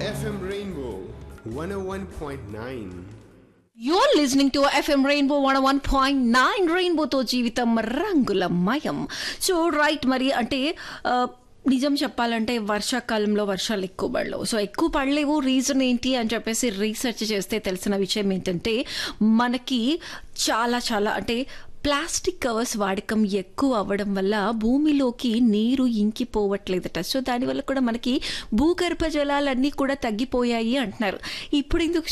FM Rainbow 101.9. You're listening to FM Rainbow 101.9 రెయిన్బోతో జీవితం రంగులమయం సో రైట్ మరి అంటే ఆ, నిజం చెప్పాలంటే వర్షాకాలంలో వర్షాలు ఎక్కువ పడలేవు సో ఎక్కువ పడలేవు రీజన్ ఏంటి అని చెప్పేసి రీసెర్చ్ చేస్తే తెలిసిన విషయం ఏంటంటే మనకి చాలా చాలా అంటే ప్లాస్టిక్ కవర్స్ వాడకం ఎక్కువ అవ్వడం వల్ల భూమిలోకి నీరు ఇంకిపోవట్లేదట సో దానివల్ల కూడా మనకి భూగర్భ జలాలన్నీ కూడా తగ్గిపోయాయి అంటున్నారు ఇప్పుడు ఎందుకు